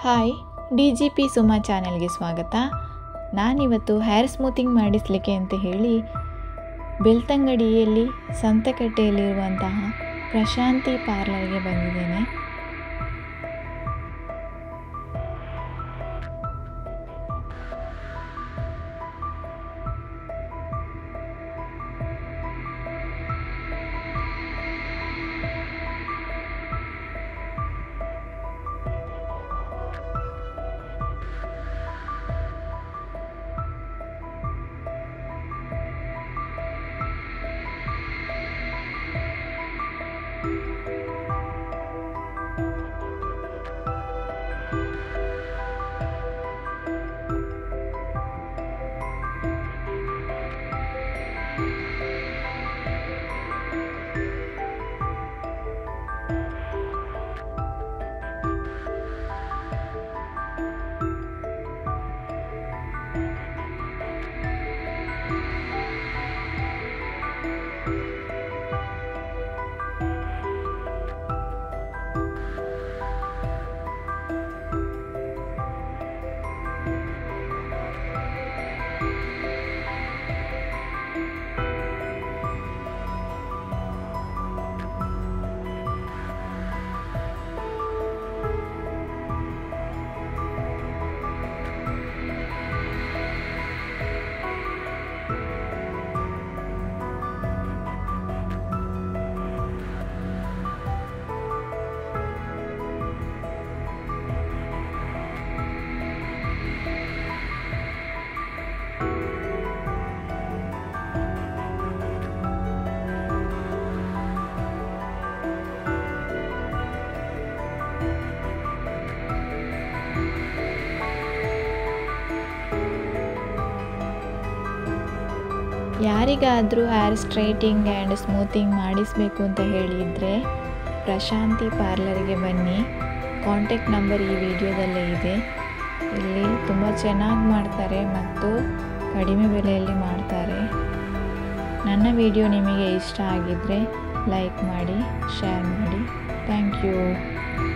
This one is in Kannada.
hi D G P Suma ಚಾನೆಲ್ಗೆ ಸ್ವಾಗತ ನಾನಿವತ್ತು ಹೇರ್ ಸ್ಮೂತಿಂಗ್ ಮಾಡಿಸ್ಲಿಕ್ಕೆ ಅಂತ ಹೇಳಿ ಬೆಳ್ತಂಗಡಿಯಲ್ಲಿ ಸಂತೆಕಟ್ಟೆಯಲ್ಲಿರುವಂತಹ ಪ್ರಶಾಂತಿ ಪಾರ್ಲರ್ಗೆ ಬಂದಿದ್ದೇನೆ ಯಾರಿಗಾದರೂ ಹೇರ್ ಸ್ಟ್ರೈಟಿಂಗ್ ಆ್ಯಂಡ್ ಸ್ಮೂತಿಂಗ್ ಮಾಡಿಸಬೇಕು ಅಂತ ಹೇಳಿದರೆ ಪ್ರಶಾಂತಿ ಪಾರ್ಲರ್ಗೆ ಬನ್ನಿ ಕಾಂಟ್ಯಾಕ್ಟ್ ನಂಬರ್ ಈ ವಿಡಿಯೋದಲ್ಲೇ ಇದೆ ಇಲ್ಲಿ ತುಂಬ ಚೆನ್ನಾಗಿ ಮಾಡ್ತಾರೆ ಮತ್ತು ಕಡಿಮೆ ಬೆಲೆಯಲ್ಲಿ ಮಾಡ್ತಾರೆ ನನ್ನ ವಿಡಿಯೋ ನಿಮಗೆ ಇಷ್ಟ ಆಗಿದ್ದರೆ ಲೈಕ್ ಮಾಡಿ ಶೇರ್ ಮಾಡಿ ಥ್ಯಾಂಕ್ ಯು